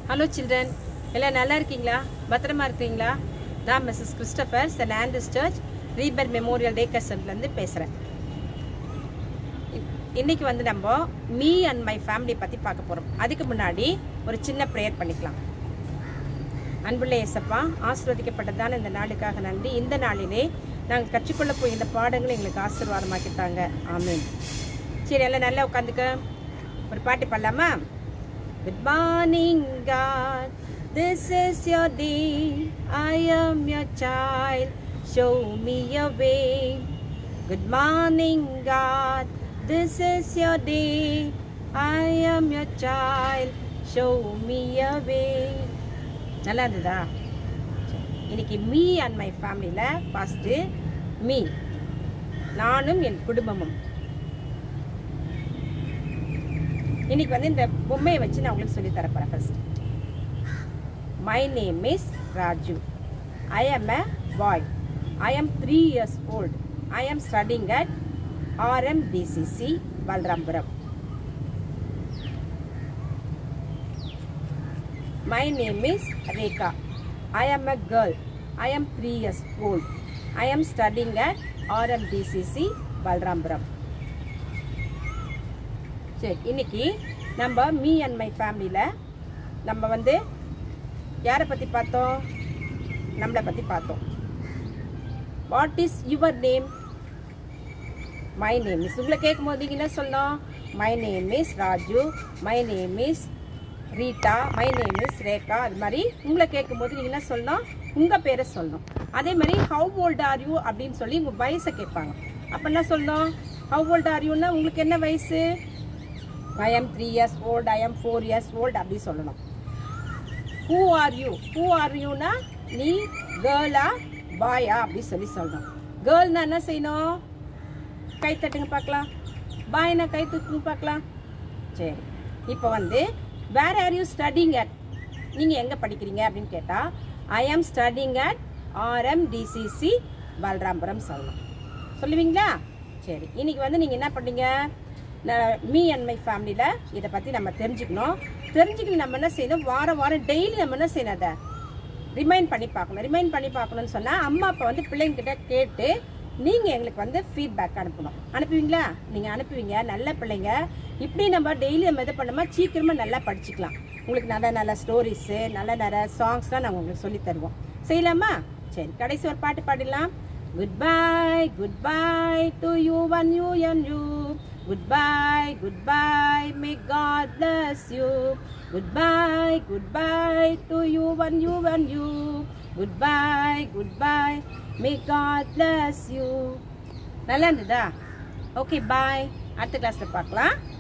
hello children எல்லாம் நல்லா இருக்கீங்களா பத்திரமா இருக்கீங்களா நான் Mrs Christopher saint Andrews church ரீபர் மெமோரியல் டே கசன்லேருந்து பேசுகிறேன் இன்னைக்கு வந்து நம்ம மீ அண்ட் மை ஃபேமிலி பற்றி பார்க்க போகிறோம் அதுக்கு முன்னாடி ஒரு சின்ன ப்ரேயர் பண்ணிக்கலாம் அன்புள்ள ஏசப்பா ஆசீர்வதிக்கப்பட்டதான இந்த நாளுக்காக நன்றி இந்த நாளிலே நாங்கள் கற்றுக்கொள்ள போய் இந்த பாடங்களை எங்களுக்கு ஆசீர்வாதமாக்கிட்டாங்க ஆமீன் சரி எல்லாம் நல்லா உட்காந்துக்க ஒரு பாட்டு பாடலாமா good morning God this is your day I am your child show me your way good morning god this is your day i am your child show me your way நல்லா இருந்ததா இன்னைக்கு மீ அண்ட் மை ஃபேமிலியில் first me நானும் என் குடும்பமும் இன்னைக்கு வந்து இந்த பொம்மையை வச்சு நான் உங்களுக்கு சொல்லி தரப்போறேன் first my name is Raju I am a boy I am three years old I am studying at RMDCC Balrampuram my name is Rekha I am a girl I am three years old I am studying at RMDCC Balrampuram சரி இன்னைக்கு நம்ம me and my ஃபேமிலியில் நம்ம வந்து யாரை பற்றி பார்த்தோம் நம்மளை பற்றி பார்த்தோம் what is your name my name is உங்களை கேட்கும் போது நீங்கள் என்ன சொல்லணும் my name is Raju my name is Rita my name is Rekha அது மாதிரி உங்களை கேட்கும்போது நீங்கள் என்ன சொல்லணும் உங்கள் பேரை சொல்லணும் அதே மாதிரி ஹவு ஓல்ட் ஆர் யூ அப்படின்னு சொல்லி உங்கள் வயசை கேட்பாங்க அப்போ என்ன சொல்லணும் ஹவு ஓல்ட் ஆர் யூன்னா உங்களுக்கு என்ன வயசு I am three years old I am four years old அப்படி சொல்லணும் who are you who are யூனா நீ கேர்ளா பாயா அப்படி சொல்லி சொல்லணும் கேர்ள்னா என்ன செய்யணும் கை தட்டுங்க பார்க்கலாம் பாய்னா கை தூக்குங்க பார்க்கலாம் சரி இப்போ வந்து where are you studying at நீங்கள் எங்கே படிக்கிறீங்க அப்படின்னு கேட்டால் ஐ ஆம் ஸ்டடிங் அட் ஆர்எம்டிசிசி பல்ராம்புரம் சொல்லணும் சொல்லுவீங்களா சரி இன்னைக்கு வந்து நீங்கள் என்ன பண்ணீங்க மீ அண்ட் மை ஃபேமிலியில் இதை பற்றி நம்ம தெரிஞ்சுக்கணும் தெரிஞ்சுக்கணும் நம்ம என்ன செய்யணும் வாரம் வாரம் டெய்லி நம்ம என்ன செய்யணும் அதை ரிமைண்ட் பண்ணி பார்க்கணும் ரிமைண்ட் பண்ணி பார்க்கணும்னு சொன்னால் அம்மா அப்பா வந்து பிள்ளைங்கிட்ட கேட்டு நீங்கள் எங்களுக்கு வந்து ஃபீட்பேக் அனுப்பணும் அனுப்புவீங்களா நீங்கள் அனுப்புவீங்க நல்ல பிள்ளைங்க இப்படி நம்ம டெய்லி நம்ம இது பண்ணோமா சீக்கிரமாக நல்லா படிச்சுக்கலாம் உங்களுக்கு நல்ல நல்ல ஸ்டோரிஸு நல்ல நல்ல சாங்ஸ்லாம் நாங்கள் உங்களுக்கு சொல்லி தருவோம் செய்யலாமா சரி கடைசி ஒரு பாட்டு பாடிடலாம் goodbye goodbye to you and you and you goodbye goodbye may God bless you goodbye goodbye to you and you and you goodbye goodbye may God bless you நல்லா இருந்ததா okay bye அடுத்த கிளாஸில் பார்க்கலாம்